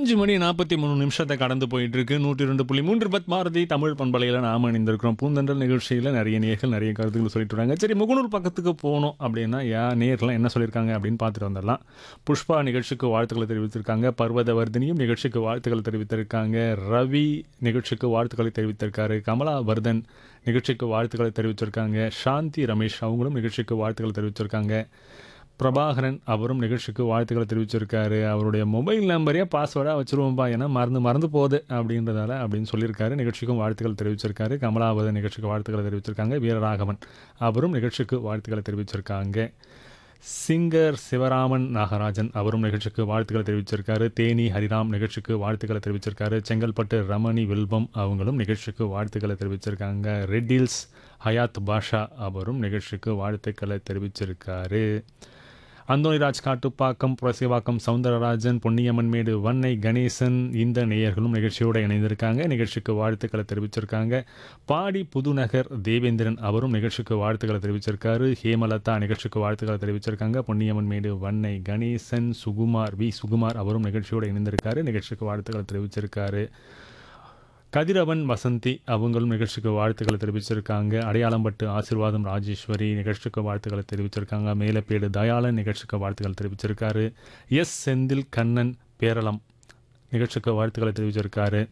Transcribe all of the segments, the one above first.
அஞ்சு மணி நாற்பத்தி மூணு நிமிஷத்தை கடந்து போயிட்டு இருக்கு நூற்றி ரெண்டு புள்ளி மூன்று பத் பாரதி தமிழ் பண்பலையில் நாம இணைந்திருக்கிறோம் பூந்தண்டல் நிகழ்ச்சியில் நிறைய நேர்கள் நிறைய கருத்துக்கள் சொல்லிட்டு வராங்க சரி முகநூல் பக்கத்துக்கு போனோம் அப்படின்னா யா நேர்லாம் என்ன சொல்லியிருக்காங்க அப்படின்னு பார்த்துட்டு வந்துடலாம் புஷ்பா நிகழ்ச்சிக்கு வாழ்த்துக்களை தெரிவித்திருக்காங்க பர்வதவர்தினியும் நிகழ்ச்சிக்கு வாழ்த்துக்களை தெரிவித்திருக்காங்க ரவி நிகழ்ச்சிக்கு வாழ்த்துக்களை தெரிவித்திருக்காரு கமலா வர்தன் நிகழ்ச்சிக்கு வாழ்த்துக்களை தெரிவித்திருக்காங்க சாந்தி ரமேஷ் அவங்களும் நிகழ்ச்சிக்கு வாழ்த்துக்களை தெரிவித்திருக்காங்க பிரபாகரன் அவரும் நிகழ்ச்சிக்கு வாழ்த்துக்களை தெரிவிச்சிருக்காரு அவருடைய மொபைல் நம்பரையே பாஸ்வேர்டாக வச்சுருவோம்ப்பா ஏன்னா மறந்து மறந்து போகுது அப்படின்றதால அப்படின்னு சொல்லியிருக்காரு நிகழ்ச்சிக்கும் வாழ்த்துக்கள் தெரிவிச்சிருக்காரு கமலாவதன் நிகழ்ச்சிக்கு வாழ்த்துக்களை தெரிவிச்சிருக்காங்க வீரராகவன் அவரும் நிகழ்ச்சிக்கு வாழ்த்துக்களை தெரிவிச்சிருக்காங்க சிங்கர் சிவராமன் நாகராஜன் அவரும் நிகழ்ச்சிக்கு வாழ்த்துக்களை தெரிவிச்சிருக்காரு தேனி ஹரிராம் நிகழ்ச்சிக்கு வாழ்த்துக்களை தெரிவிச்சிருக்காரு செங்கல்பட்டு ரமணி வில்பம் அவங்களும் நிகழ்ச்சிக்கு வாழ்த்துக்களை தெரிவிச்சிருக்காங்க ரெட்டில்ஸ் ஹயாத் பாஷா அவரும் நிகழ்ச்சிக்கு வாழ்த்துக்களை தெரிவிச்சிருக்காரு அந்தோனிராஜ் காட்டுப்பாக்கம் புரசிவாக்கம் சவுந்தரராஜன் பொன்னியம்மன் மேடு வன்னை கணேசன் இந்த நேயர்களும் நிகழ்ச்சியோடு இணைந்திருக்காங்க நிகழ்ச்சிக்கு வாழ்த்துக்களை தெரிவிச்சிருக்காங்க பாடி புதுநகர் தேவேந்திரன் அவரும் நிகழ்ச்சிக்கு வாழ்த்துக்களை தெரிவிச்சிருக்காரு ஹேமலதா நிகழ்ச்சிக்கு வாழ்த்துக்களை தெரிவிச்சிருக்காங்க பொன்னியம்மன் மேடு வன்னை கணேசன் சுகுமார் வி சுகுமார் அவரும் நிகழ்ச்சியோடு இணைந்திருக்காரு நிகழ்ச்சிக்கு வாழ்த்துக்களை தெரிவிச்சிருக்காரு கதிரவன் வசந்தி அவங்களும் நிகழ்ச்சிக்கு வாழ்த்துக்களை தெரிவிச்சிருக்காங்க அடையாளம்பட்டு ஆசீர்வாதம் ராஜேஸ்வரி நிகழ்ச்சிக்கு வாழ்த்துக்களை தெரிவிச்சிருக்காங்க மேலப்பேடு தயாளன் நிகழ்ச்சிக்கு வாழ்த்துக்கள் தெரிவிச்சிருக்காரு எஸ் செந்தில் கண்ணன் பேரளம் நிகழ்ச்சிக்கு வாழ்த்துக்களை தெரிவிச்சிருக்காரு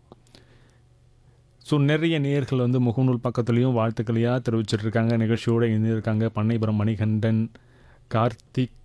ஸோ நிறைய நேர்கள் வந்து முகநூல் பக்கத்துலேயும் வாழ்த்துக்களையாக தெரிவிச்சிட்டு இருக்காங்க நிகழ்ச்சியோடு இணைந்திருக்காங்க பண்ணைபுரம் மணிகண்டன் கார்த்திக்